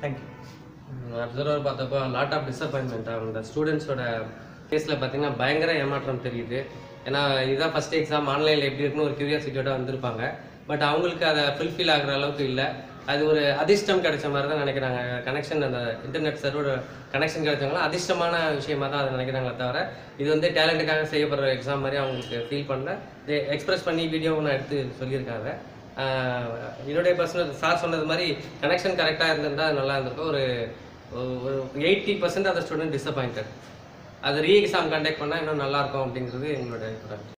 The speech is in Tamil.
தேங்க்யூ அப்சர்வர் பார்த்தப்போ லாட் ஆஃப் டிசப்பாயின்மெண்ட் அந்த ஸ்டூடெண்ட்ஸோட கேஸில் பார்த்தீங்கன்னா பயங்கர ஏமாற்றம் தெரியுது ஏன்னா இதுதான் ஃபஸ்ட் எக்ஸாம் ஆன்லைனில் எப்படி இருக்குன்னு ஒரு கியூரியாசிட்டியோட வந்திருப்பாங்க பட் அவங்களுக்கு அதை ஃபுல்ஃபில் ஆகுற அளவுக்கு இல்லை அது ஒரு அதிர்ஷ்டம் கிடைச்ச மாதிரி தான் நினைக்கிறாங்க கனெக்ஷன் அந்த இன்டர்நெட் சர்வர் கனெக்ஷன் கிடைச்சவங்களாம் அதிர்ஷ்டமான விஷயமா தான் அதை நினைக்கிறாங்களே தவிர இது வந்து டேலண்ட்டுக்காக செய்யப்படுற எக்ஸாம் மாதிரி அவங்களுக்கு ஃபீல் பண்ணல எக்ஸ்பிரஸ் பண்ணி வீடியோவும் நான் எடுத்து சொல்லியிருக்காங்க ஆஹ் என்னுடைய பர்சனல் சார் சொன்னது மாதிரி கனெக்ஷன் கரெக்டாக இருந்திருந்தா அது நல்லா இருந்திருக்கும் ஒரு ஒரு எயிட்டி பர்சன்ட் அந்த ஸ்டூடெண்ட் டிசப்பாயிண்டட் அது ரீ எக்ஸாம் கண்டக்ட் பண்ணால் இன்னும் நல்லா இருக்கும் அப்படிங்கிறது எங்களோட அபிப்பிராயம்